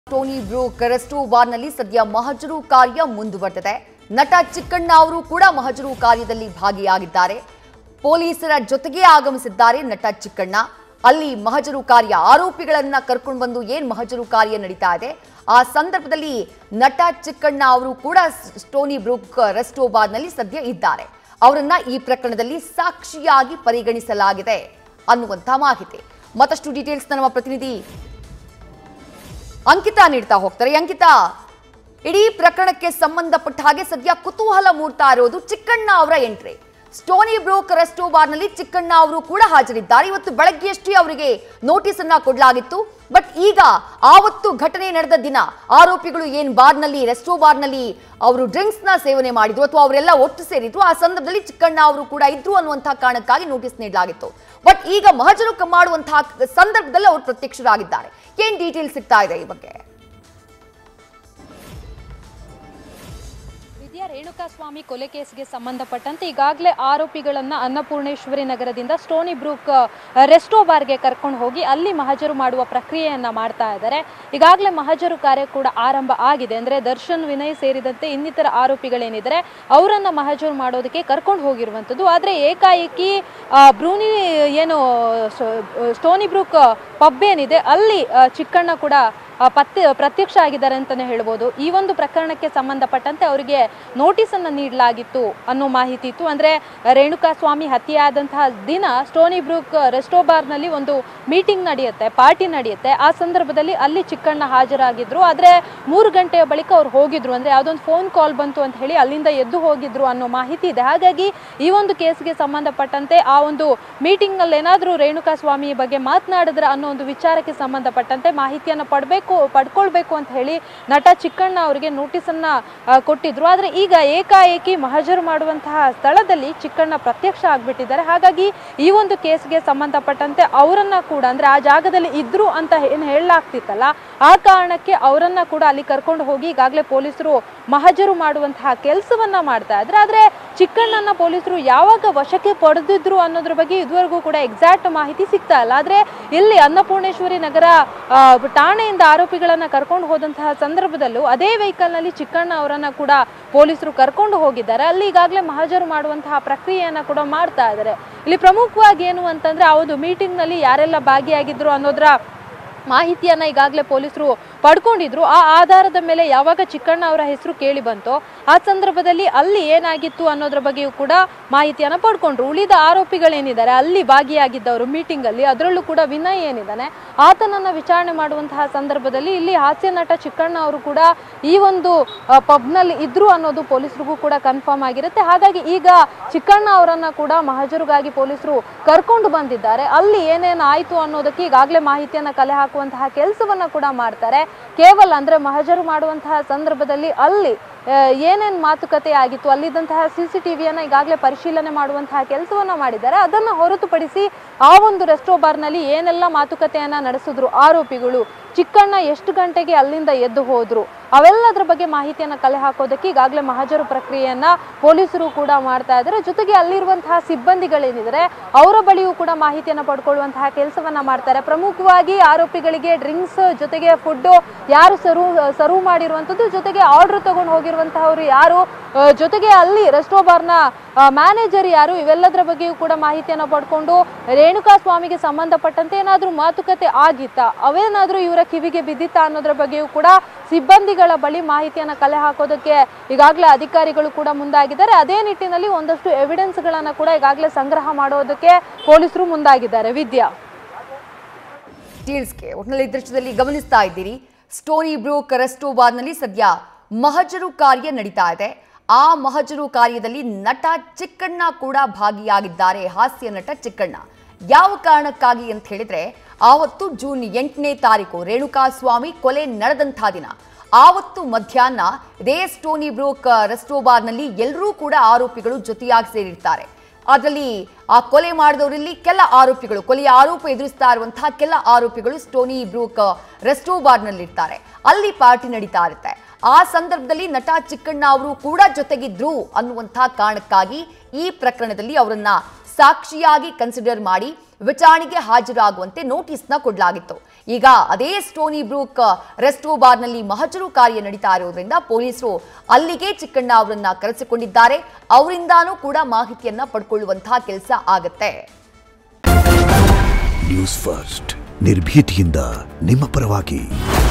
Tony Brooke resto ಬಾರ್ನಲ್ಲಿ ಸದ್ಯ ಮಹಜರು ಕಾರ್ಯ ಮುಂದುವರೆದಿದೆ ನಟ ಚಿಕ್ಕಣ್ಣ ಅವರು ಕೂಡ ಮಹಜರು ಕಾರ್ಯದಲ್ಲಿ ಭಾಗಿಯಾಗಿದ್ದಾರೆ ಪೊಲೀಸರ ಜೊತೆಗೆ ಆಗಮಿಸಿದ್ದಾರೆ ನಟ ಚಿಕ್ಕಣ್ಣ ಅಲ್ಲಿ ಮಹಜರು ಕಾರ್ಯ ಆರೋಪಿಗಳನ್ನ ಕರ್ಕೊಂಡು ಬಂದು ಏನ್ ಮಹಜರು ಕಾರ್ಯ ನಡೀತಾ ಇದೆ ಆ ಸಂದರ್ಭದಲ್ಲಿ ನಟ ಚಿಕ್ಕಣ್ಣ ಅವರು ಕೂಡ ಸ್- ಟೋನಿ ಬ್ರೂಕ್ ರೆಸ್ಟೋ ಬಾರ್ನಲ್ಲಿ ಸದ್ಯ ಇದ್ದಾರೆ ಅವರನ್ನ ಈ ಪ್ರಕರಣದಲ್ಲಿ ಸಾಕ್ಷಿಯಾಗಿ ಪರಿಗಣಿಸಲಾಗಿದೆ ಅನ್ನುವಂಥ ಮಾಹಿತಿ ಮತ್ತಷ್ಟು ಡೀಟೇಲ್ಸ್ ನಮ್ಮ ಪ್ರತಿನಿಧಿ ಅಂಕಿತಾ ನೀಡ್ತಾ ಹೋಗ್ತಾರೆ ಅಂಕಿತಾ ಇಡೀ ಪ್ರಕರಣಕ್ಕೆ ಸಂಬಂಧಪಟ್ಟ ಹಾಗೆ ಸದ್ಯ ಕುತೂಹಲ ಮೂಡ್ತಾ ಇರೋದು ಚಿಕ್ಕಣ್ಣ ಅವರ ಎಂಟ್ರಿ ಸ್ಟೋನಿ ಬ್ರೋಕ್ ರೆಸ್ಟೋ ಬಾರ್ನಲ್ಲಿ ಚಿಕ್ಕಣ್ಣ ಅವರು ಕೂಡ ಹಾಜರಿದ್ದಾರೆ ಇವತ್ತು ಬೆಳಗ್ಗೆಯಷ್ಟೇ ಅವರಿಗೆ ನೋಟಿಸ್ ಅನ್ನ ಕೊಡಲಾಗಿತ್ತು ಬಟ್ ಈಗ ಆವತ್ತು ಘಟನೆ ನಡೆದ ದಿನ ಆರೋಪಿಗಳು ಏನ್ ಬಾರ್ನಲ್ಲಿ ರೆಸ್ಟೋ ಬಾರ್ನಲ್ಲಿ ಅವರು ಡ್ರಿಂಕ್ಸ್ ನ ಸೇವನೆ ಮಾಡಿದ್ರು ಅಥವಾ ಅವರೆಲ್ಲ ಒಟ್ಟು ಸೇರಿದ್ರು ಆ ಸಂದರ್ಭದಲ್ಲಿ ಚಿಕ್ಕಣ್ಣ ಅವರು ಕೂಡ ಇದ್ರು ಅನ್ನುವಂತಹ ಕಾರಣಕ್ಕಾಗಿ ನೋಟಿಸ್ ನೀಡಲಾಗಿತ್ತು ಬಟ್ ಈಗ ಮಹಜರು ಕ- ಮಾಡುವಂತಹ ಸಂದರ್ಭದಲ್ಲಿ ಅವರು ಪ್ರತ್ಯಕ್ಷರಾಗಿದ್ದಾರೆ ಏನ್ ಡೀಟೇಲ್ಸ್ ಸಿಗ್ತಾ ಇದೆ ಈ ಬಗ್ಗೆ ವಿದ್ಯಾ ರೇಣುಕಾಸ್ವಾಮಿ ಕೊಲೆ ಕೇಸ್ಗೆ ಸಂಬಂಧಪಟ್ಟಂತೆ ಈಗಾಗಲೇ ಆರೋಪಿಗಳನ್ನ ಅನ್ನಪೂರ್ಣೇಶ್ವರಿ ನಗರದಿಂದ ಸ್ಟೋನಿ ಬ್ರೂಕ್ ಅಹ್, ರೆಸ್ಟೋ ಬಾರ್ಗೆ ಕರ್ಕೊಂಡು ಹೋಗಿ ಅಲ್ಲಿ ಮಹಜರು ಮಾಡುವ ಪ್ರಕ್ರಿಯೆಯನ್ನ ಮಾಡ್ತಾ ಇದ್ದಾರೆ ಈಗಾಗಲೇ ಮಹಜರು ಕಾರ್ಯ ಕೂಡ ಆರಂಭ ಆಗಿದೆ ಅಂದ್ರೆ ದರ್ಶನ್ ವಿನಯ್ ಸೇರಿದಂತೆ ಇನ್ನಿತರ ಆರೋಪಿಗಳೇನಿದ್ದಾರೆ ಅವರನ್ನ ಮಹಜರು ಮಾಡೋದಕ್ಕೆ ಕರ್ಕೊಂಡು ಹೋಗಿರುವಂಥದ್ದು ಆದ್ರೆ ಏಕಾಏಕಿ ಆ, ಬ್ರೂನಿ ಏನು ಸ- ಸ್ಟೋನಿ ಬ್ರೂಕ್ ಪಬ್ ಏನಿದೆ ಅಲ್ಲಿ ಆ, ಚಿಕ್ಕಣ್ಣ ಕೂಡ ಆ, ಪತ್ತೆ ಪ್ರತ್ಯಕ್ಷ ಆಗಿದ್ದಾರೆ ಅಂತಾನೆ ಹೇಳ್ಬೋದು ಈ ಒಂದು ಪ್ರಕರಣಕ್ಕೆ ಸಂಬಂಧಪಟ್ಟಂತೆ ಅವರಿಗೆ ನೋಟಿಸ್ ಅನ್ನ ನೀಡಲಾಗಿತ್ತು ಅನ್ನೋ ಮಾಹಿತಿ ಇತ್ತು ಅಂದ್ರೆ ರೇಣುಕಾ ಸ್ವಾಮಿ ಹತ್ಯೆಯಾದಂತಹ ದಿನ ಸ್ಟೋನಿ ಬ್ರೂಕ್ ರೆಸ್ಟೋ ಬಾರ್ನಲ್ಲಿ ಒಂದು ಮೀಟಿಂಗ್ ನಡೆಯುತ್ತೆ ಪಾರ್ಟಿ ನಡೆಯುತ್ತೆ ಆ ಸಂದರ್ಭದಲ್ಲಿ ಅಲ್ಲಿ ಚಿಕ್ಕಣ್ಣ ಹಾಜರಾಗಿದ್ರು ಆದ್ರೆ ಮೂರು ಗಂಟೆಯ ಬಳಿಕ ಅವ್ರು ಹೋಗಿದ್ರು ಅಂದ್ರೆ ಯಾವ್ದೊಂದು ಫೋನ್ ಕಾಲ್ ಬಂತು ಅಂತ ಹೇಳಿ ಅಲ್ಲಿಂದ ಎದ್ದು ಹೋಗಿದ್ರು ಅನ್ನೋ ಮಾಹಿತಿ ಇದೆ ಹಾಗಾಗಿ ಈ ಒಂದು ಕೇಸ್ಗೆ ಸಂಬಂಧಪಟ್ಟಂತೆ ಆ ಒಂದು ಮೀಟಿಂಗ್ ನಲ್ಲಿ ಏನಾದ್ರೂ ರೇಣುಕಾ ಸ್ವಾಮಿ ಬಗ್ಗೆ ಮಾತನಾಡಿದ್ರ ಅನ್ನೋ ಒಂದು ವಿಚಾರಕ್ಕೆ ಸಂಬಂಧಪಟ್ಟಂತೆ ಮಾಹಿತಿಯನ್ನ ಪಡಬೇಕು ಪಡ್ಕೊಳ್ಬೇಕು ಅಂತ ಹೇಳಿ ನಟ ಚಿಕ್ಕಣ್ಣ ಅವರಿಗೆ ನೋಟಿಸ್ ಅನ್ನ ಆ, ಕೊಟ್ಟಿದ್ರು ಆದ್ರೆ ಈಗ ಏಕಾಏಕಿ ಮಹಜರು ಮಾಡುವಂತಹ ಸ್ಥಳದಲ್ಲಿ ಚಿಕ್ಕಣ್ಣ ಪ್ರತ್ಯಕ್ಷ ಆಗ್ಬಿಟ್ಟಿದ್ದಾರೆ ಹಾಗಾಗಿ ಈ ಒಂದು ಕೇಸ್ಗೆ ಸಂಬಂಧಪಟ್ಟಂತೆ ಅವರನ್ನ ಕೂಡ ಅಂದ್ರೆ ಆ ಜಾಗದಲ್ಲಿ ಇದ್ರು ಅಂತ ಏನ್ ಹೇಳಲಾಗ್ತಿತ್ತಲ್ಲ ಆ ಕಾರಣಕ್ಕೆ ಅವರನ್ನ ಕೂಡ ಅಲ್ಲಿ ಕರ್ಕೊಂಡು ಹೋಗಿ ಈಗಾಗಲೇ ಪೊಲೀಸರು ಮಹಜರು ಮಾಡುವಂತಹ ಕೆಲಸವನ್ನ ಮಾಡ್ತಾ ಇದ್ರೆ ಆದ್ರೆ ಚಿಕ್ಕಣ್ಣನ ಪೊಲೀಸರು ಯಾವಾಗ ವಶಕ್ಕೆ ಪಡೆದಿದ್ರು ಅನ್ನೋದ್ರ ಬಗ್ಗೆ ಇದುವರೆಗೂ ಕೂಡ ಎಕ್ಸಾಕ್ಟ್ ಮಾಹಿತಿ ಸಿಗ್ತಾ ಇಲ್ಲ ಆದ್ರೆ ಇಲ್ಲಿ ಅನ್ನಪೂರ್ಣೇಶ್ವರಿ ನಗರ ಆ, ಠಾಣೆಯಿಂದ ಆರೋಪಿಗಳನ್ನ ಕರ್ಕೊಂಡು ಹೋದಂತಹ ಸಂದರ್ಭದಲ್ಲೂ ಅದೇ ವೆಹಿಕಲ್ ನಲ್ಲಿ ಚಿಕ್ಕಣ್ಣ ಅವರನ್ನ ಕೂಡ ಪೊಲೀಸರು ಕರ್ಕೊಂಡು ಹೋಗಿದ್ದಾರೆ ಅಲ್ಲಿ ಈಗಾಗಲೇ ಮಹಜರು ಮಾಡುವಂತಹ ಪ್ರಕ್ರಿಯೆಯನ್ನ ಕೂಡ ಮಾಡ್ತಾ ಇದ್ದಾರೆ ಇಲ್ಲಿ ಪ್ರಮುಖವಾಗಿ ಏನು ಅಂತಂದ್ರೆ ಆ ಒಂದು ಮೀಟಿಂಗ್ ನಲ್ಲಿ ಯಾರೆಲ್ಲ ಭಾಗಿಯಾಗಿದ್ರು ಅನ್ನೋದ್ರ ಮಾಹಿತಿಯನ್ನ ಈಗಾಗಲೇ ಪೊಲೀಸರು ಪಡ್ಕೊಂಡಿದ್ರು ಆ ಆಧಾರದ ಮೇಲೆ ಯಾವಾಗ ಚಿಕ್ಕಣ್ಣ ಅವರ ಹೆಸರು ಕೇಳಿ ಬಂತೋ ಆ ಸಂದರ್ಭದಲ್ಲಿ ಅಲ್ಲಿ ಏನಾಗಿತ್ತು ಅನ್ನೋದ್ರ ಬಗ್ಗೆಯೂ ಕೂಡ ಮಾಹಿತಿಯನ್ನ ಪಡ್ಕೊಂಡ್ರು ಉಳಿದ ಆರೋಪಿಗಳೇನಿದ್ದಾರೆ ಅಲ್ಲಿ ಭಾಗಿಯಾಗಿದ್ದವರು ಮೀಟಿಂಗ್ ಅಲ್ಲಿ ಅದರಲ್ಲೂ ಕೂಡ ವಿನಯ್ ಏನಿದ್ದಾನೆ ಆತನನ್ನ ವಿಚಾರಣೆ ಮಾಡುವಂತಹ ಸಂದರ್ಭದಲ್ಲಿ ಇಲ್ಲಿ ಹಾಸ್ಯ ನಟ ಚಿಕ್ಕಣ್ಣ ಅವರು ಕೂಡ ಈ ಒಂದು ಪಬ್ನಲ್ಲಿ ಇದ್ರು ಅನ್ನೋದು ಪೊಲೀಸರಿಗೂ ಕೂಡ ಕನ್ಫರ್ಮ್ ಆಗಿರುತ್ತೆ ಹಾಗಾಗಿ ಈಗ ಚಿಕ್ಕಣ್ಣ ಅವರನ್ನ ಕೂಡ ಮಹಜರುಗಾಗಿ ಪೊಲೀಸರು ಕರ್ಕೊಂಡು ಬಂದಿದ್ದಾರೆ ಅಲ್ಲಿ ಏನೇನು ಆಯ್ತು ಅನ್ನೋದಕ್ಕೆ ಈಗಾಗಲೇ ಮಾಹಿತಿಯನ್ನ ಕಲೆ ಹಾಕುವಂತಹ ಕೆಲಸವನ್ನ ಕೂಡ ಮಾಡ್ತಾರೆ ಕೇವಲ ಅಂದ್ರೆ ಮಹಜರು ಮಾಡುವಂತಹ ಸಂದರ್ಭದಲ್ಲಿ ಅಲ್ಲಿ ಆ, ಏನೇನ್ ಮಾತುಕತೆ ಆಗಿತ್ತು ಅಲ್ಲಿದ್ದಂತಹ ಸಿ ಸಿ ಟಿವಿಯನ್ನ ಈಗಾಗಲೇ ಪರಿಶೀಲನೆ ಮಾಡುವಂತಹ ಕೆಲಸವನ್ನ ಮಾಡಿದ್ದಾರೆ ಅದನ್ನ ಹೊರತುಪಡಿಸಿ ಆ ಒಂದು ರೆಸ್ಟೋ ಬಾರ್ನಲ್ಲಿ ಏನೆಲ್ಲ ಮಾತುಕತೆಯನ್ನ ನಡೆಸಿದ್ರು ಆರೋಪಿಗಳು ಚಿಕ್ಕಣ್ಣ ಎಷ್ಟು ಗಂಟೆಗೆ ಅಲ್ಲಿಂದ ಎದ್ದು ಹೋದ್ರು ಅವೆಲ್ಲದ್ರ ಬಗ್ಗೆ ಮಾಹಿತಿಯನ್ನ ಕಲೆ ಹಾಕೋದಕ್ಕೆ ಈಗಾಗಲೇ ಮಹಜರು ಪ್ರಕ್ರಿಯೆಯನ್ನ ಪೊಲೀಸರು ಕೂಡ ಮಾಡ್ತಾ ಇದ್ದಾರೆ ಜೊತೆಗೆ ಅಲ್ಲಿರುವಂತಹ ಸಿಬ್ಬಂದಿಗಳೇನಿದ್ದಾರೆ ಅವರ ಬಳಿಯೂ ಕೂಡ ಮಾಹಿತಿಯನ್ನ ಪಡ್ಕೊಳ್ಳುವಂತಹ ಕೆಲಸವನ್ನ ಮಾಡ್ತಾರೆ ಪ್ರಮುಖವಾಗಿ ಆರೋಪಿಗಳಿಗೆ ಡ್ರಿಂಕ್ಸ್ ಜೊತೆಗೆ ಫುಡ್ ಯಾರು ಸರ್ವ್ ಸರ್ವ್ ಮಾಡಿರುವಂತದ್ದು ಜೊತೆಗೆ ಆರ್ಡರ್ ತಗೊಂಡು ಹೋಗಿರುವಂತಹವ್ರು ಯಾರು ಆ, ಜೊತೆಗೆ ಅಲ್ಲಿ ರೆಸ್ಟೋ ಬಾರ್ನ ಮ್ಯಾನೇಜರ್ ಯಾರು ಇವೆಲ್ಲದರ ಬಗ್ಗೆಯೂ ಕೂಡ ಮಾಹಿತಿಯನ್ನ ಪಡ್ಕೊಂಡು ರೇಣುಕಾ ಸ್ವಾಮಿಗೆ ಸಂಬಂಧಪಟ್ಟಂತೆ ಏನಾದ್ರೂ ಮಾತುಕತೆ ಆಗಿತ್ತಾ ಅವೇನಾದ್ರೂ ಇವರ ಕಿವಿಗೆ ಬಿದ್ದಿತ್ತಾ ಅನ್ನೋದ್ರ ಬಗ್ಗೆಯೂ ಕೂಡ ಸಿಬ್ಬಂದಿಗಳ ಬಳಿ ಮಾಹಿತಿಯನ್ನ ಕಲೆ ಹಾಕೋದಕ್ಕೆ ಈಗಾಗಲೇ ಅಧಿಕಾರಿಗಳು ಕೂಡ ಮುಂದಾಗಿದ್ದಾರೆ ಅದೇ ನಿಟ್ಟಿನಲ್ಲಿ ಒಂದಷ್ಟು ಎವಿಡೆನ್ಸ್ಗಳನ್ನ ಕೂಡ ಈಗಾಗಲೇ ಸಂಗ್ರಹ ಮಾಡೋದಕ್ಕೆ ಪೊಲೀಸರು ಮುಂದಾಗಿದ್ದಾರೆ ವಿದ್ಯಾ ಡೀಟೇಲ್ಸ್ಗೆ ಒಟ್ಟಿನಲ್ಲಿ ಈ ದೃಶ್ಯದಲ್ಲಿ ಗಮನಿಸ್ತಾ ಇದ್ದೀರಿ ಸ್ಟೋನಿ ಬ್ರೂಕ್ ರೆಸ್ಟೋ ಬಾರ್ನಲ್ಲಿ ಸದ್ಯ ಮಹಜರು ಕಾರ್ಯ ನಡೀತಾ ಇದೆ ಆ ಮಹಜರು ಕಾರ್ಯದಲ್ಲಿ ನಟ ಚಿಕ್ಕಣ್ಣ ಕೂಡ ಭಾಗಿಯಾಗಿದ್ದಾರೆ ಹಾಸ್ಯ ನಟ ಚಿಕ್ಕಣ್ಣ ಯಾವ ಕಾರಣಕ್ಕಾಗಿ ಅಂತ ಹೇಳಿದ್ರೆ ಆವತ್ತು ಜೂನ್ ಎಂಟನೇ ತಾರೀಕು ರೇಣುಕಾ ಸ್ವಾಮಿ ಕೊಲೆ ನಡೆದಂಥ ದಿನ ಆವತ್ತು ಮಧ್ಯಾಹ್ನ ಇದೇ ಸ್ಟೋನಿ ಬ್ರೂಕ್ ರೆಸ್ಟೋ ಬಾರ್ನಲ್ಲಿ ಎಲ್ಲರೂ ಕೂಡ ಆರೋಪಿಗಳು ಜೊತೆಯಾಗಿ ಸೇರಿರ್ತಾರೆ ಅದರಲ್ಲಿ ಆ ಕೊಲೆ ಮಾಡಿದವರಲ್ಲಿ ಕೆಲ ಆರೋಪಿಗಳು ಕೊಲೆಯ ಆರೋಪ ಎದುರಿಸ್ತಾ ಇರುವಂತಹ ಕೆಲ ಆರೋಪಿಗಳು ಸ್ಟೋನಿ ಬ್ರೂಕ್ ರೆಸ್ಟೋ ಬಾರ್ನಲ್ಲಿರ್ತಾರೆ ಅಲ್ಲಿ ಪಾರ್ಟಿ ನಡೀತಾ ಇರುತ್ತೆ ಆ ಸಂದರ್ಭದಲ್ಲಿ ನಟ ಚಿಕ್ಕಣ್ಣ ಅವರು ಕೂಡ ಜೊತೆಗಿದ್ರು ಅನ್ನುವಂತಹ ಕಾರಣಕ್ಕಾಗಿ ಈ ಪ್ರಕರಣದಲ್ಲಿ ಅವರನ್ನ ಸಾಕ್ಷಿಯಾಗಿ ಕನ್ಸಿಡರ್ ಮಾಡಿ ವಿಚಾರಣೆಗೆ ಹಾಜರಾಗುವಂತೆ ನೋಟಿಸ್ನ ಕೊಡಲಾಗಿತ್ತು ಈಗ ಅದೇ ಸ್ಟೋನಿ ಬ್ರೂಕ್ ರೆಸ್ಟೋ ಬಾರ್ನಲ್ಲಿ ಮಹಜರು ಕಾರ್ಯ ನಡೀತಾ ಇರೋದ್ರಿಂದ ಪೊಲೀಸರು ಅಲ್ಲಿಗೆ ಚಿಕ್ಕಣ್ಣ ಅವರನ್ನ ಕರೆಸಿಕೊಂಡಿದ್ದಾರೆ ಅವರಿಂದಾನೂ ಕೂಡ ಮಾಹಿತಿಯನ್ನ ಪಡ್ಕೊಳ್ಳುವಂತಹ ಕೆಲಸ ಆಗತ್ತೆ ನ್ಯೂಸ್ ಫಸ್ಟ್ ನಿರ್ಭೀತಿಯಿಂದ ನಿಮ್ಮ ಪರವಾಗಿ